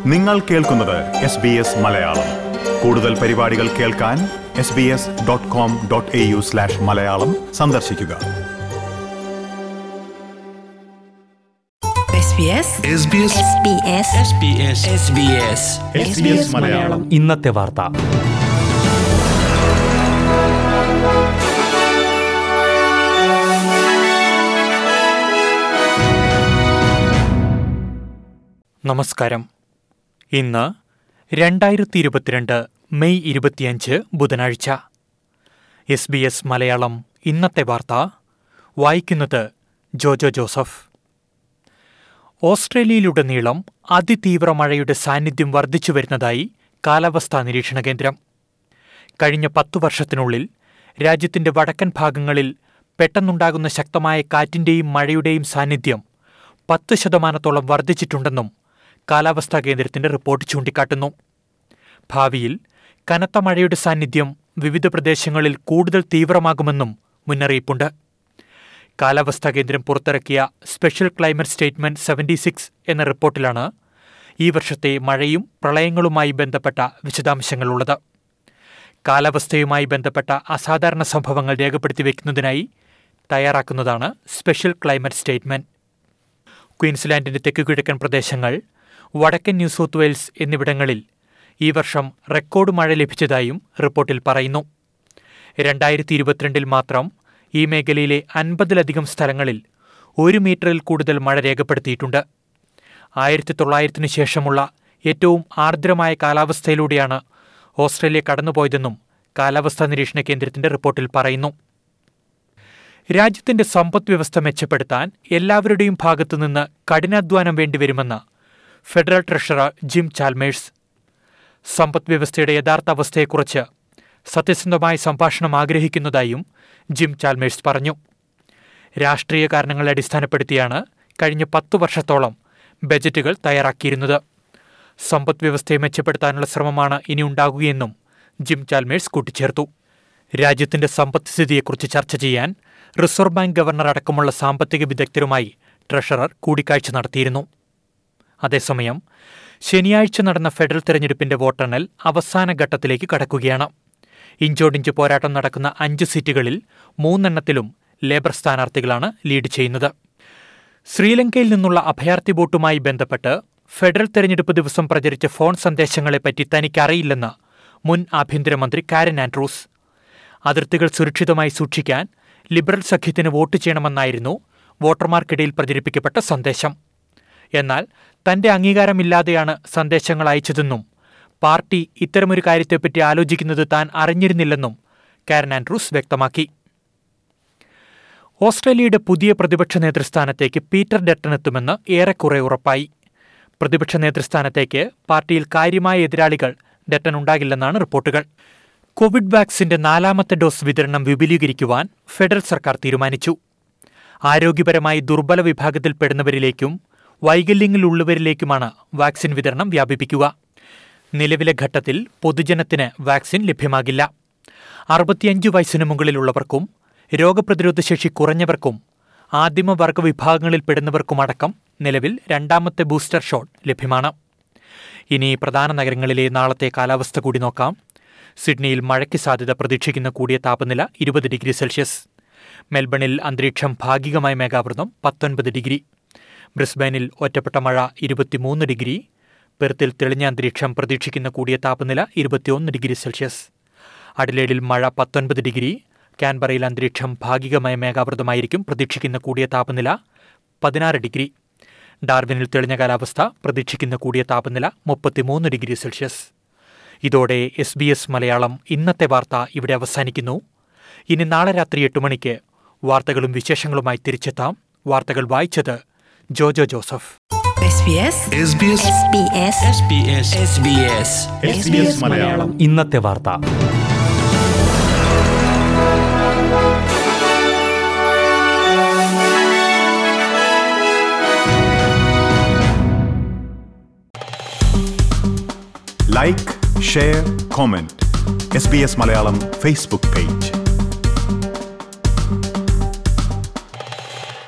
നിങ്ങൾ കേൾക്കുന്നത് S B S Malayalam കൂടുതൽ പരിപാടികൾ കേൾക്കാൻ S B S dot com dot A U slash Malayalam സന്ദർശിക്കുക SBS SBS SBS SBS SBS SBS Malayalam ഇന്നത്തെ വാർത്ത നമസ്കാരം ഇന്ന് രണ്ടായിരത്തി ഇരുപത്തിരണ്ട് മെയ് ഇരുപത്തിയഞ്ച് ബുധനാഴ്ച എസ് ബി എസ് മലയാളം ഇന്നത്തെ വാർത്ത വായിക്കുന്നത് ജോജോ ജോസഫ് ഓസ്ട്രേലിയയിലുടനീളം അതിതീവ്ര മഴയുടെ സാന്നിധ്യം വർദ്ധിച്ചു വരുന്നതായി കാലാവസ്ഥാ നിരീക്ഷണ കേന്ദ്രം കഴിഞ്ഞ പത്തു വർഷത്തിനുള്ളിൽ രാജ്യത്തിന്റെ വടക്കൻ ഭാഗങ്ങളിൽ പെട്ടെന്നുണ്ടാകുന്ന ശക്തമായ കാറ്റിന്റെയും മഴയുടെയും സാന്നിധ്യം പത്ത് ശതമാനത്തോളം വർദ്ധിച്ചിട്ടുണ്ടെന്നും കാലാവസ്ഥാ കേന്ദ്രത്തിന്റെ റിപ്പോർട്ട് ചൂണ്ടിക്കാട്ടുന്നു ഭാവിയിൽ കനത്ത മഴയുടെ സാന്നിധ്യം വിവിധ പ്രദേശങ്ങളിൽ കൂടുതൽ തീവ്രമാകുമെന്നും മുന്നറിയിപ്പുണ്ട് കാലാവസ്ഥാ കേന്ദ്രം പുറത്തിറക്കിയ special climate statement seventy six എന്ന റിപ്പോർട്ടിലാണ് ഈ വർഷത്തെ മഴയും പ്രളയങ്ങളുമായി ബന്ധപ്പെട്ട വിശദാംശങ്ങളുള്ളത് കാലാവസ്ഥയുമായി ബന്ധപ്പെട്ട അസാധാരണ സംഭവങ്ങൾ രേഖപ്പെടുത്തി വയ്ക്കുന്നതിനായി തയ്യാറാക്കുന്നതാണ് സ്പെഷ്യൽ ക്ലൈമറ്റ് സ്റ്റേറ്റ്മെന്റ് ക്വീൻസ്ലാൻഡിന്റെ തെക്കുകിഴക്കൻ പ്രദേശങ്ങൾ വടക്കൻ ന്യൂ സൗത്ത് വെയിൽസ് എന്നിവിടങ്ങളിൽ ഈ വർഷം റെക്കോർഡ് മഴ ലഭിച്ചതായും റിപ്പോർട്ടിൽ പറയുന്നു രണ്ടായിരത്തി ഇരുപത്തിരണ്ടിൽ മാത്രം ഈ മേഖലയിലെ അൻപതിലധികം സ്ഥലങ്ങളിൽ ഒരു മീറ്ററിൽ കൂടുതൽ മഴ രേഖപ്പെടുത്തിയിട്ടുണ്ട് ആയിരത്തി തൊള്ളായിരത്തിനു ശേഷമുള്ള ഏറ്റവും ആർദ്രമായ കാലാവസ്ഥയിലൂടെയാണ് ഓസ്ട്രേലിയ കടന്നുപോയതെന്നും കാലാവസ്ഥാ നിരീക്ഷണ കേന്ദ്രത്തിന്റെ റിപ്പോർട്ടിൽ പറയുന്നു രാജ്യത്തിന്റെ സമ്പദ് വ്യവസ്ഥ മെച്ചപ്പെടുത്താൻ എല്ലാവരുടെയും ഭാഗത്തുനിന്ന് കഠിനാധ്വാനം വേണ്ടിവരുമെന്ന് ഫെഡറൽ ട്രഷറർ ജിം ചാൽമേഴ്സ് സമ്പദ് വ്യവസ്ഥയുടെ യഥാർത്ഥ അവസ്ഥയെക്കുറിച്ച് സത്യസന്ധമായ സംഭാഷണം ആഗ്രഹിക്കുന്നതായും ജിം ചാൽമേഴ്സ് പറഞ്ഞു രാഷ്ട്രീയ കാരണങ്ങളെ അടിസ്ഥാനപ്പെടുത്തിയാണ് കഴിഞ്ഞ പത്തു വർഷത്തോളം ബജറ്റുകൾ തയ്യാറാക്കിയിരുന്നത് സമ്പദ് വ്യവസ്ഥയെ മെച്ചപ്പെടുത്താനുള്ള ശ്രമമാണ് ഇനി ഉണ്ടാകുകയെന്നും ജിം ചാൽമേഴ്സ് കൂട്ടിച്ചേർത്തു രാജ്യത്തിന്റെ സമ്പദ്സ്ഥിതിയെക്കുറിച്ച് ചർച്ച ചെയ്യാൻ റിസർവ് ബാങ്ക് ഗവർണർ അടക്കമുള്ള സാമ്പത്തിക വിദഗ്ധരുമായി ട്രഷറർ കൂടിക്കാഴ്ച നടത്തിയിരുന്നു അതേസമയം ശനിയാഴ്ച നടന്ന ഫെഡറൽ തെരഞ്ഞെടുപ്പിന്റെ വോട്ടെണ്ണൽ അവസാന ഘട്ടത്തിലേക്ക് കടക്കുകയാണ് ഇഞ്ചോടിഞ്ച് പോരാട്ടം നടക്കുന്ന അഞ്ച് സീറ്റുകളിൽ മൂന്നെണ്ണത്തിലും ലേബർ സ്ഥാനാർത്ഥികളാണ് ലീഡ് ചെയ്യുന്നത് ശ്രീലങ്കയിൽ നിന്നുള്ള അഭയാർത്ഥി വോട്ടുമായി ബന്ധപ്പെട്ട് ഫെഡറൽ തെരഞ്ഞെടുപ്പ് ദിവസം പ്രചരിച്ച ഫോൺ സന്ദേശങ്ങളെപ്പറ്റി തനിക്കറിയില്ലെന്ന് മുൻ ആഭ്യന്തരമന്ത്രി കാരൻ ആൻഡ്രൂസ് അതിർത്തികൾ സുരക്ഷിതമായി സൂക്ഷിക്കാൻ ലിബറൽ സഖ്യത്തിന് വോട്ട് ചെയ്യണമെന്നായിരുന്നു വോട്ടർമാർക്കിടയിൽ പ്രചരിപ്പിക്കപ്പെട്ട സന്ദേശം എന്നാൽ തന്റെ അംഗീകാരമില്ലാതെയാണ് സന്ദേശങ്ങൾ അയച്ചതെന്നും പാർട്ടി ഇത്തരമൊരു കാര്യത്തെപ്പറ്റി ആലോചിക്കുന്നത് താൻ അറിഞ്ഞിരുന്നില്ലെന്നും കാരൻ ആൻഡ്രൂസ് വ്യക്തമാക്കി ഓസ്ട്രേലിയയുടെ പുതിയ പ്രതിപക്ഷ നേതൃസ്ഥാനത്തേക്ക് പീറ്റർ ഡെട്ടൺ എത്തുമെന്ന് ഏറെക്കുറെ ഉറപ്പായി പ്രതിപക്ഷ നേതൃസ്ഥാനത്തേക്ക് പാർട്ടിയിൽ കാര്യമായ എതിരാളികൾ ഡെട്ടൺ ഉണ്ടാകില്ലെന്നാണ് റിപ്പോർട്ടുകൾ കോവിഡ് വാക്സിന്റെ നാലാമത്തെ ഡോസ് വിതരണം വിപുലീകരിക്കുവാൻ ഫെഡറൽ സർക്കാർ തീരുമാനിച്ചു ആരോഗ്യപരമായി ദുർബല വിഭാഗത്തിൽപ്പെടുന്നവരിലേക്കും വൈകല്യങ്ങളുള്ളവരിലേക്കുമാണ് വാക്സിൻ വിതരണം വ്യാപിപ്പിക്കുക നിലവിലെ ഘട്ടത്തിൽ പൊതുജനത്തിന് വാക്സിൻ ലഭ്യമാകില്ല അറുപത്തിയഞ്ച് വയസ്സിന് മുകളിലുള്ളവർക്കും രോഗപ്രതിരോധ ശേഷി കുറഞ്ഞവർക്കും ആദിമവർഗ വിഭാഗങ്ങളിൽപ്പെടുന്നവർക്കുമടക്കം നിലവിൽ രണ്ടാമത്തെ ബൂസ്റ്റർ ഷോട്ട് ലഭ്യമാണ് ഇനി പ്രധാന നഗരങ്ങളിലെ നാളത്തെ കാലാവസ്ഥ കൂടി നോക്കാം സിഡ്നിയിൽ മഴയ്ക്ക് സാധ്യത പ്രതീക്ഷിക്കുന്ന കൂടിയ താപനില ഇരുപത് ഡിഗ്രി സെൽഷ്യസ് മെൽബണിൽ അന്തരീക്ഷം ഭാഗികമായ മേഘാവൃതം പത്തൊൻപത് ഡിഗ്രി ബ്രിസ്ബൈനിൽ ഒറ്റപ്പെട്ട മഴ ഇരുപത്തിമൂന്ന് ഡിഗ്രി പെർത്തിൽ തെളിഞ്ഞ അന്തരീക്ഷം പ്രതീക്ഷിക്കുന്ന കൂടിയ താപനില ഇരുപത്തിയൊന്ന് ഡിഗ്രി സെൽഷ്യസ് അഡിലേഡിൽ മഴ പത്തൊൻപത് ഡിഗ്രി കാൻബറയിൽ അന്തരീക്ഷം ഭാഗികമായ മേഘാവൃതമായിരിക്കും പ്രതീക്ഷിക്കുന്ന കൂടിയ താപനില പതിനാറ് ഡിഗ്രി ഡാർവിനിൽ തെളിഞ്ഞ കാലാവസ്ഥ പ്രതീക്ഷിക്കുന്ന കൂടിയ താപനില മുപ്പത്തിമൂന്ന് ഡിഗ്രി സെൽഷ്യസ് ഇതോടെ എസ് ബി എസ് മലയാളം ഇന്നത്തെ വാർത്ത ഇവിടെ അവസാനിക്കുന്നു ഇനി നാളെ രാത്രി എട്ട് മണിക്ക് വാർത്തകളും വിശേഷങ്ങളുമായി തിരിച്ചെത്താം വാർത്തകൾ വായിച്ചത് Jojo Joseph SBS SBS SBS SBS SBS SBS Malayalam ഇന്നത്തെ വാർത്ത like share comment S B S Malayalam Facebook page